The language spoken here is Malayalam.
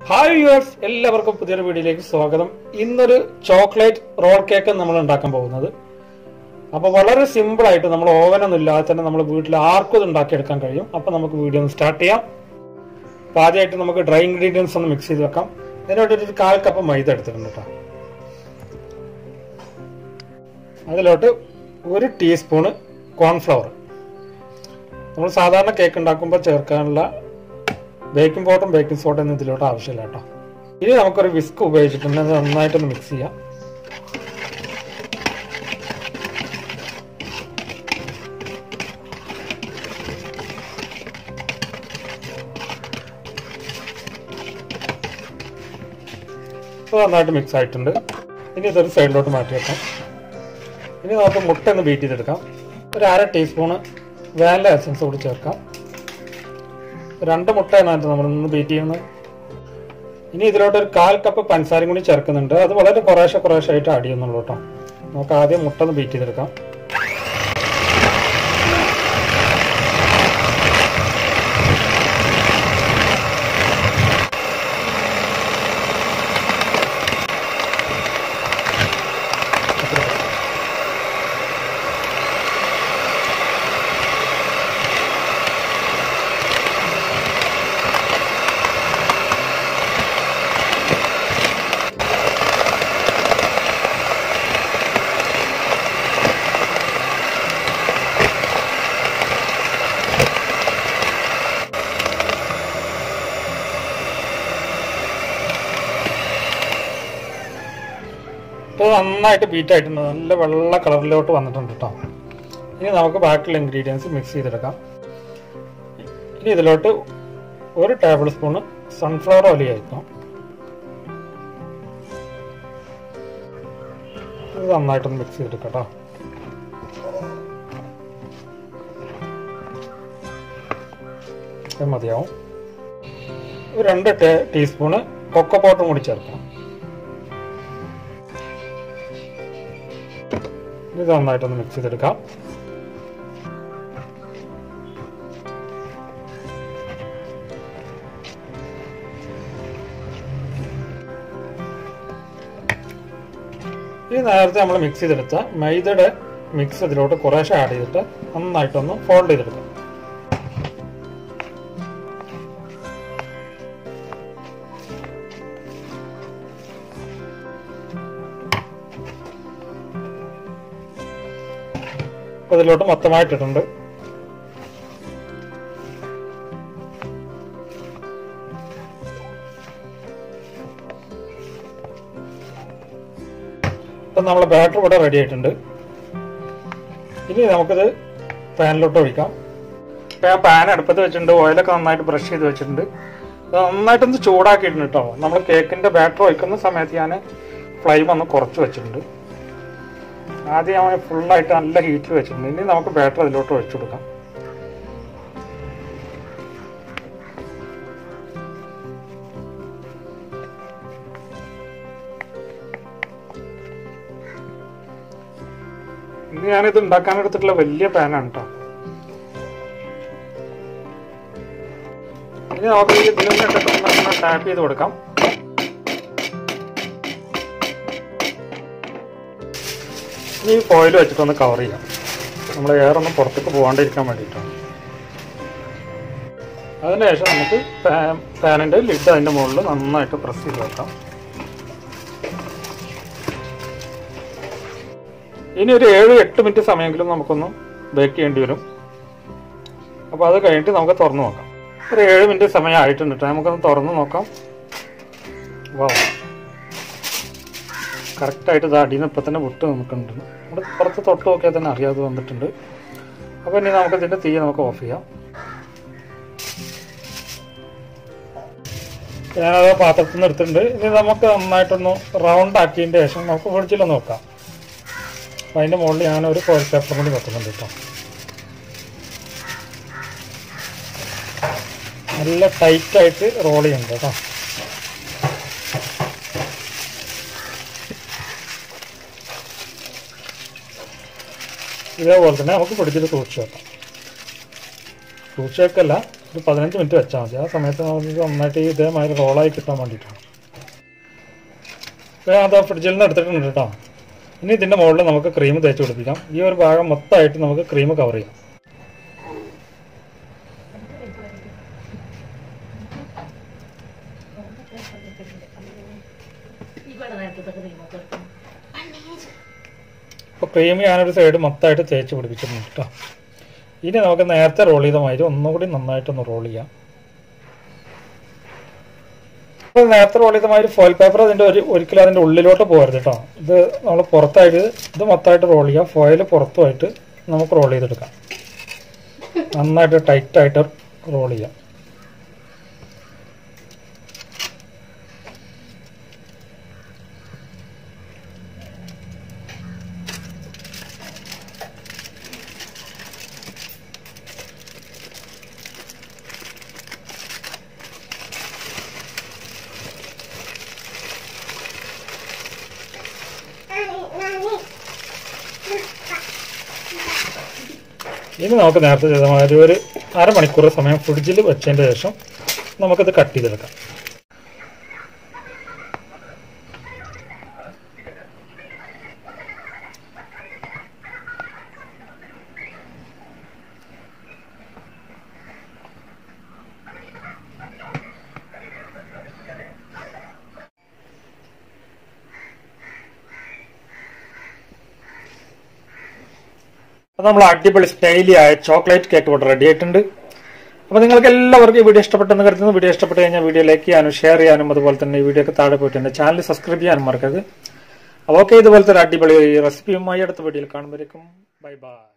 ഹായ് വ്യൂവേഴ്സ് എല്ലാവർക്കും പുതിയൊരു വീഡിയോയിലേക്ക് സ്വാഗതം ഇന്നൊരു ചോക്ലേറ്റ് റോൾ കേക്ക് നമ്മൾ ഉണ്ടാക്കാൻ പോകുന്നത് അപ്പോൾ വളരെ സിമ്പിൾ ആയിട്ട് നമ്മൾ ഓവനൊന്നും ഇല്ലാതെ തന്നെ നമ്മൾ വീട്ടിൽ ആർക്കും ഇത് ഉണ്ടാക്കിയെടുക്കാൻ കഴിയും അപ്പോൾ നമുക്ക് വീഡിയോ ഒന്ന് സ്റ്റാർട്ട് ചെയ്യാം അപ്പോൾ ആദ്യമായിട്ട് നമുക്ക് ഡ്രൈ ഇൻഗ്രീഡിയൻസ് ഒന്ന് മിക്സ് ചെയ്ത് വെക്കാം അതിനോട്ട് ഒരു കാൽ കപ്പ് മൈദ എടുത്തിട്ടുണ്ട് കേട്ടോ അതിലോട്ട് ഒരു ടീസ്പൂണ് കോൺഫ്ലവർ നമ്മൾ സാധാരണ കേക്ക് ഉണ്ടാക്കുമ്പോൾ ചേർക്കാനുള്ള ബേക്കിംഗ് പൗഡറും ബേക്കിംഗ് സോഡ ഒന്നും ഇതിലോട്ട് ആവശ്യമില്ല കേട്ടോ ഇനി നമുക്കൊരു വിസ്ക് ഉപയോഗിച്ചിട്ടുണ്ട് അത് നന്നായിട്ടൊന്ന് മിക്സ് ചെയ്യാം ഇപ്പോൾ നന്നായിട്ട് മിക്സ് ആയിട്ടുണ്ട് ഇനി ഇതൊരു സൈഡിലോട്ട് മാറ്റി വെക്കാം ഇനി നമുക്ക് മുട്ട ഒന്ന് ബീറ്റ് ചെയ്തെടുക്കാം ഒരു അര ടീസ്പൂണ് വാനില എസൻസ് കൂടി ചേർക്കാം രണ്ട് മുട്ടയാണ് നമ്മൾ ഇന്ന് ബീറ്റ് ചെയ്യുന്നത് ഇനി ഇതിലോട്ട് ഒരു കാൽ കപ്പ് പഞ്ചസാരയും കൂടി ചേർക്കുന്നുണ്ട് അത് വളരെ കുറേശ്ശെ കുറേശ്ശെ ആയിട്ട് ആഡ് ചെയ്യുന്നുള്ളൂ കേട്ടോ നമുക്ക് ആദ്യം മുട്ട ഒന്ന് ബീറ്റ് ചെയ്തെടുക്കാം ഇപ്പോൾ നന്നായിട്ട് ബീറ്റ് ആയിട്ടുണ്ട് നല്ല വെള്ള കളറിലോട്ട് വന്നിട്ടുണ്ട് കേട്ടോ ഇനി നമുക്ക് ബാക്കിയുള്ള ഇൻഗ്രീഡിയൻസ് മിക്സ് ചെയ്തെടുക്കാം ഇനി ഇതിലോട്ട് ഒരു ടേബിൾ സ്പൂണ് സൺഫ്ലവർ ഓയിൽ ആയിരിക്കും ഇത് നന്നായിട്ടൊന്ന് മിക്സ് ചെയ്തെടുക്കാം കേട്ടോ ഇത് മതിയാവും ഒരു രണ്ട് ടീസ്പൂണ് കൊക്കോ പൗഡറും കൂടി ചേർക്കാം ഇത് നന്നായിട്ടൊന്ന് മിക്സ് ചെയ്തെടുക്കാം ഈ നേരത്തെ നമ്മൾ മിക്സ് ചെയ്തെടുത്ത മൈദയുടെ മിക്സ് ഇതിലോട്ട് കുറേശ്ശെ ആഡ് ചെയ്തിട്ട് നന്നായിട്ടൊന്ന് ഫോൾഡ് ചെയ്തെടുക്കാം അപ്പോൾ ഇതിലോട്ട് മൊത്തമായിട്ടിട്ടുണ്ട് ഇപ്പം നമ്മളെ ബാറ്റർ ഇവിടെ റെഡി ആയിട്ടുണ്ട് ഇനി നമുക്കിത് പാനിലോട്ട് ഒഴിക്കാം ഇപ്പം ഞാൻ പാൻ അടുപ്പത്ത് വെച്ചിട്ടുണ്ട് ഓയിലൊക്കെ നന്നായിട്ട് ബ്രഷ് ചെയ്ത് വെച്ചിട്ടുണ്ട് ഇത് നന്നായിട്ടൊന്ന് ചൂടാക്കിയിട്ടുണ്ട് കേട്ടോ നമ്മൾ കേക്കിൻ്റെ ബാറ്റർ ഒഴിക്കുന്ന സമയത്ത് ഞാൻ ഫ്ലെയിം ഒന്ന് കുറച്ച് വെച്ചിട്ടുണ്ട് ആദ്യം അവൻ ഫുള്ളായിട്ട് നല്ല ഹീറ്റിൽ വെച്ചിട്ടുണ്ട് ഇനി നമുക്ക് ബാറ്റർ അതിലോട്ട് ഒഴിച്ചു കൊടുക്കാം ഇന്ന് ഞാനിത് ഉണ്ടാക്കാൻ എടുത്തിട്ടുള്ള വലിയ പാനാണ് കേട്ടോ ഇനി നമുക്ക് ഈ ഇതിൽ നിന്ന് ടാപ്പ് ചെയ്ത് കൊടുക്കാം ഈ ഫോയിൽ വെച്ചിട്ടൊന്ന് കവർ ചെയ്യാം നമ്മൾ എയർ ഒന്നും പുറത്തേക്ക് പോകാണ്ടിരിക്കാൻ വേണ്ടിയിട്ടാണ് അതിനുശേഷം നമുക്ക് ഫാനിൻ്റെ ലിഡ് അതിൻ്റെ മുകളിൽ നന്നായിട്ട് പ്രസ് ചെയ്ത് വെക്കാം ഇനി ഒരു ഏഴ് എട്ട് മിനിറ്റ് സമയമെങ്കിലും നമുക്കൊന്ന് ബേക്ക് ചെയ്യേണ്ടി വരും അപ്പോൾ അത് കഴിഞ്ഞിട്ട് നമുക്ക് തുറന്ന് നോക്കാം ഒരു ഏഴ് മിനിറ്റ് സമയം ആയിട്ടുണ്ട് കേട്ടോ നമുക്കൊന്ന് തുറന്ന് നോക്കാം വാ കറക്റ്റായിട്ട് ഇത് അടിയിൽ നിന്ന് ഇപ്പം തന്നെ വിട്ട് നിൽക്കുന്നുണ്ട് നമ്മുടെ പുറത്ത് തൊട്ട് നോക്കിയാൽ തന്നെ അറിയാതെ വന്നിട്ടുണ്ട് അപ്പോൾ ഇനി നമുക്ക് ഇതിൻ്റെ തീ നമുക്ക് ഓഫ് ചെയ്യാം ഞാനത് പാത്രത്തിൽ നിന്ന് എടുത്തിട്ടുണ്ട് ഇനി നമുക്ക് നന്നായിട്ടൊന്ന് റൗണ്ട് ആക്കിയതിൻ്റെ ശേഷം നമുക്ക് ഫ്രിഡ്ജിലൊന്ന് വെക്കാം അപ്പോൾ അതിൻ്റെ മുകളിൽ ഞാൻ ഒരു ഫോയിൽ പേപ്പർ കൂടി വെക്കുന്നുണ്ട് കേട്ടോ നല്ല ടൈറ്റായിട്ട് റോൾ ചെയ്യുന്നുണ്ട് കേട്ടോ ഇതേപോലെ തന്നെ നമുക്ക് ഫ്രിഡ്ജിൽ സൂക്ഷിച്ച് വെക്കാം സൂക്ഷിച്ച് വെക്കല്ല ഒരു പതിനഞ്ച് മിനിറ്റ് വെച്ചാൽ മതി ആ സമയത്ത് നമുക്ക് നന്നായിട്ട് ഈ ഇതേമാതിരി റോളായി കിട്ടാൻ വേണ്ടിയിട്ടാണ് അപ്പോൾ അത് ഫ്രിഡ്ജിൽ നിന്ന് എടുത്തിട്ടുണ്ട് കേട്ടോ ഇനി ഇതിൻ്റെ മുകളിൽ നമുക്ക് ക്രീം തേച്ച് പിടിപ്പിക്കാം ഈ ഒരു ഭാഗം മൊത്തമായിട്ട് നമുക്ക് ക്രീം കവർ ചെയ്യാം അപ്പോൾ ക്രീം ഞാനൊരു സൈഡ് മൊത്തമായിട്ട് തേച്ച് പിടിപ്പിച്ചിട്ടുണ്ട് കേട്ടോ ഇനി നമുക്ക് നേരത്തെ റോൾ ചെയ്ത മാതിരി ഒന്നുകൂടി നന്നായിട്ടൊന്ന് റോൾ ചെയ്യാം അപ്പോൾ നേരത്തെ റോൾ ചെയ്ത മാതിരി ഫോയിൽ പേപ്പർ അതിൻ്റെ ഒരു ഒരിക്കലും അതിൻ്റെ ഉള്ളിലോട്ട് പോകരുത് കേട്ടോ ഇത് നമ്മൾ പുറത്തായിട്ട് ഇത് മൊത്തമായിട്ട് റോൾ ചെയ്യാം ഫോയിൽ പുറത്തുമായിട്ട് നമുക്ക് റോൾ ചെയ്തെടുക്കാം നന്നായിട്ട് ടൈറ്റായിട്ട് റോൾ ചെയ്യാം ഇനി നമുക്ക് നേരത്തെ ചെയ്ത മാതിരി ഒരു അരമണിക്കൂർ സമയം ഫ്രിഡ്ജിൽ വെച്ചതിന് ശേഷം നമുക്കിത് കട്ട് ചെയ്തെടുക്കാം അപ്പോൾ നമ്മൾ അടിപൊളി സ്റ്റൈലി ആയ ചോക്ലേറ്റ് കേക്ക് ഇവിടെ റെഡി ആയിട്ടുണ്ട് അപ്പോൾ നിങ്ങൾക്ക് എല്ലാവർക്കും ഈ വീഡിയോ ഇഷ്ടപ്പെട്ടെന്ന് കരുതുന്നു വീഡിയോ ഇഷ്ടപ്പെട്ട് കഴിഞ്ഞാൽ വീഡിയോ ലൈക്ക് ചെയ്യാനും ഷെയർ ചെയ്യാനും അതുപോലെ തന്നെ ഈ വീഡിയോക്ക് താഴെ പോയിട്ട് എൻ്റെ ചാനൽ സബ്സ്ക്രൈബ് ചെയ്യാനും മറക്കരുത് അപ്പോൾ ഓക്കെ ഇതുപോലത്തെ ഒരു അടിപൊളി റെസിപ്പിയുമായി അടുത്ത വീഡിയോയിൽ കാണുമ്പോഴേക്കും ബൈ ബൈ